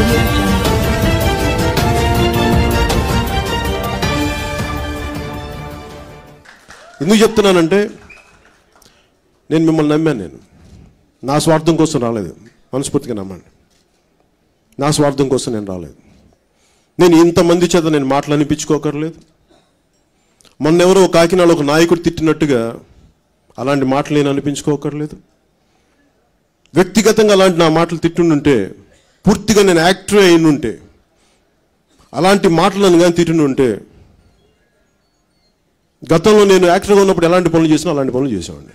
audio jungle. ఎందుకు చెప్తున్నానంటే నేను మిమ్మల్ని నమ్మాను నేను నా స్వార్థం కోసం రాలేదు మనస్ఫూర్తిగా నమ్మండి నా స్వార్థం కోసం నేను రాలేదు నేను ఇంతమంది చేత నేను మాటలు అనిపించుకోకర్లేదు మొన్న ఎవరో కాకినాడ ఒక నాయకుడు తిట్టినట్టుగా అలాంటి మాటలు నేను అనిపించుకోకర్లేదు వ్యక్తిగతంగా అలాంటి నా మాటలు తిట్టుండుంటే పూర్తిగా నేను యాక్టర్ అయినుంటే అలాంటి మాటలను కానీ తిట్టుండుంటే గతంలో నేను యాక్టర్గా ఉన్నప్పుడు ఎలాంటి పనులు చేసినా అలాంటి పనులు చేసేవాడిని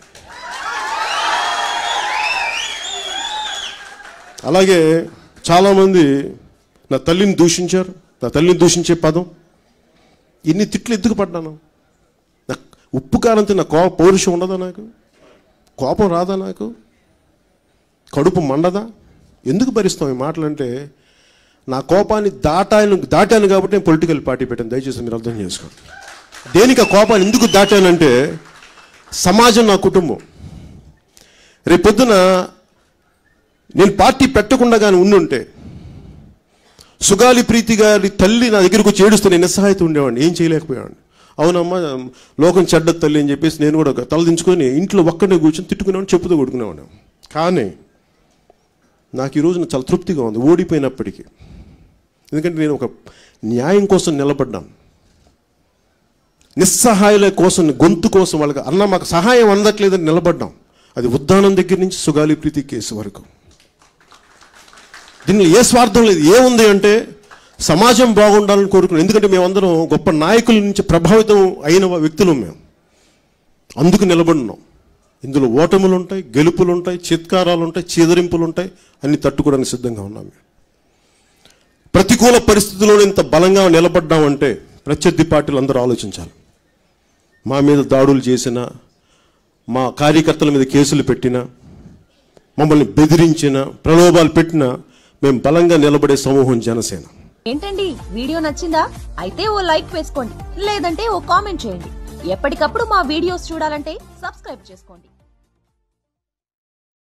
అలాగే చాలామంది నా తల్లిని దూషించారు నా తల్లిని దూషించే పదం ఇన్ని తిట్లు ఎందుకు పడ్డాను నా ఉప్పు కారంతో నా కో పౌరుషం ఉండదా నాకు కోపం రాదా నాకు కడుపు మండదా ఎందుకు భరిస్తాం ఈ మాటలంటే నా కోపాన్ని దాటాను దాటాను కాబట్టి నేను పొలిటికల్ పార్టీ పెట్టాను దయచేసి మీరు అర్థం చేసుకోండి దేనికి ఆ కోపాన్ని ఎందుకు దాటానంటే సమాజం నా కుటుంబం రేపొద్దున నేను పార్టీ పెట్టకుండా కానీ ఉండుంటే సుగాలి ప్రీతి గారి తల్లి నా దగ్గరకు వచ్చి ఏడుస్తే నేను నిస్సహాయత ఉండేవాడిని ఏం చేయలేకపోయావాడిని అవునమ్మా లోకం చెడ్డ తల్లి అని చెప్పేసి నేను కూడా ఒక తలదించుకొని ఇంట్లో ఒక్కడే కూర్చొని తిట్టుకునేవాడిని చెప్పుతో కొడుకునేవాడిని కానీ నాకు ఈ రోజున చాలా తృప్తిగా ఉంది ఓడిపోయినప్పటికీ ఎందుకంటే నేను ఒక న్యాయం కోసం నిలబడ్డాను నిస్సహాయాల కోసం గొంతు కోసం వాళ్ళకి అన్న మాకు సహాయం అందట్లేదని నిలబడ్డాం అది ఉద్దానం దగ్గర నుంచి సుగాలి ప్రీతి కేసు వరకు దీనిలో ఏ స్వార్థం లేదు ఏముంది అంటే సమాజం బాగుండాలని కోరుకున్నాం ఎందుకంటే మేమందరం గొప్ప నాయకుల నుంచి ప్రభావితం అయిన వ్యక్తులు మేము అందుకు నిలబడినాం ఇందులో ఓటములు ఉంటాయి గెలుపులు ఉంటాయి చిత్కారాలు ఉంటాయి చీదరింపులు ఉంటాయి అన్ని తట్టుకోవడానికి సిద్ధంగా ఉన్నాం మేము ప్రతికూల పరిస్థితుల్లో ఇంత బలంగా నిలబడ్డామంటే ప్రత్యర్థి పార్టీలు అందరూ ఆలోచించాలి మా మీద దాడులు చేసిన మా కార్యకర్తల మీద కేసులు పెట్టిన మమ్మల్ని బెదిరించిన ప్రలోభాలు పెట్టిన మేము బలంగా నిలబడే సమూహం జనసేన ఏంటండి వీడియో నచ్చిందా అయితే ఓ లైక్ వేసుకోండి లేదంటే ఓ కామెంట్ చేయండి ఎప్పటికప్పుడు మా వీడియోస్ చూడాలంటే సబ్స్క్రైబ్ చేసుకోండి